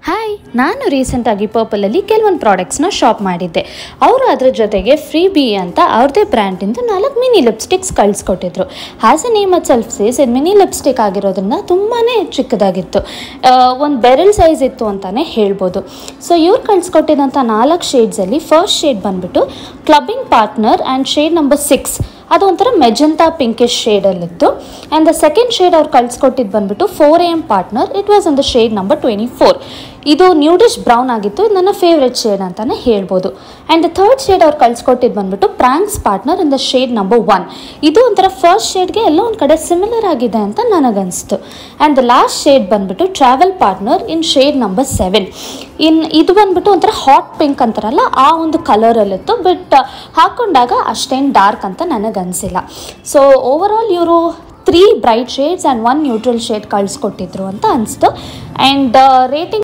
hi ನಾನು ರೀಸೆಂಟಾಗಿ ಪರ್ಪಲಲ್ಲಿ ಕೆಲವೊಂದು ಪ್ರಾಡಕ್ಟ್ಸ್ನ ಶಾಪ್ ಮಾಡಿದ್ದೆ ಅವರು ಅದ್ರ ಜೊತೆಗೆ ಫ್ರೀ ಬಿ ಅಂತ ಅವ್ರದ್ದೇ ಬ್ರ್ಯಾಂಡಿಂದ ನಾಲ್ಕು ಮಿನಿ ಲಿಪ್ಸ್ಟಿಕ್ಸ್ ಕಳಿಸ್ಕೊಟ್ಟಿದ್ರು has a name itself says ಇದು ಮಿನಿ ಲಿಪ್ಸ್ಟಿಕ್ ಆಗಿರೋದ್ರಿಂದ ತುಂಬಾ ಚಿಕ್ಕದಾಗಿತ್ತು ಒಂದು ಬೆರಲ್ ಸೈಜ್ ಇತ್ತು ಅಂತಲೇ ಹೇಳ್ಬೋದು ಸೊ ಇವ್ರು ಕಳಿಸ್ಕೊಟ್ಟಿದ್ದಂಥ ನಾಲ್ಕು ಶೇಡ್ಸಲ್ಲಿ ಫಸ್ಟ್ ಶೇಡ್ ಬಂದ್ಬಿಟ್ಟು clubbing partner and shade number six ಅದು ಒಂಥರ ಮೆಜಂತಾ ಪಿಂಕಿಶ್ ಶೇಡಲ್ಲಿತ್ತು ಆ್ಯಂಡ್ ದ ಸೆಕೆಂಡ್ ಶೇಡ್ ಅವ್ರು ಕಳಿಸ್ಕೊಟ್ಟಿದ್ದು ಬಂದ್ಬಿಟ್ಟು four A M partner it was in the shade number twenty four ಇದು ನ್ಯೂಡಿಶ್ ಬ್ರೌನ್ ಆಗಿತ್ತು ಇದು ನನ್ನ ಫೇವ್ರೆಟ್ ಶೇಡ್ ಅಂತಲೇ ಹೇಳ್ಬೋದು ಆ್ಯಂಡ್ ದ ಥರ್ಡ್ ಶೇಡ್ ಅವ್ರು ಕಳಿಸ್ಕೊಟ್ಟಿದ್ದು ಬಂದ್ಬಿಟ್ಟು pranks partner in the shade number one ಇದು ಒಂಥರ ಫಸ್ಟ್ ಶೇಡ್ಗೆ ಎಲ್ಲ ಒಂದು ಕಡೆ ಸಿಮಿಲರ್ ಆಗಿದೆ ಅಂತ ನನಗನ್ನಿಸ್ತು ಆ್ಯಂಡ್ ದ ಲಾಸ್ಟ್ ಶೇಡ್ ಬಂದ್ಬಿಟ್ಟು travel partner in shade number seven in ಇದು ಬಂದ್ಬಿಟ್ಟು ಒಂಥರ ಹಾಟ್ ಪಿಂಕ್ ಅಂತಾರಲ್ಲ ಆ ಒಂದು ಕಲರಲ್ಲಿತ್ತು ಬಟ್ ಹಾಕೊಂಡಾಗ ಅಷ್ಟೇನು ಡಾರ್ಕ್ ಅಂತ ನನಗನ್ಸಿಲ್ಲ ಸೊ ಓವರ್ ಆಲ್ ಇವರು three bright shades and one neutral shade ಕಳಿಸ್ಕೊಟ್ಟಿದ್ರು ಅಂತ ಅನಿಸ್ತು ಆ್ಯಂಡ್ ರೇಟಿಂಗ್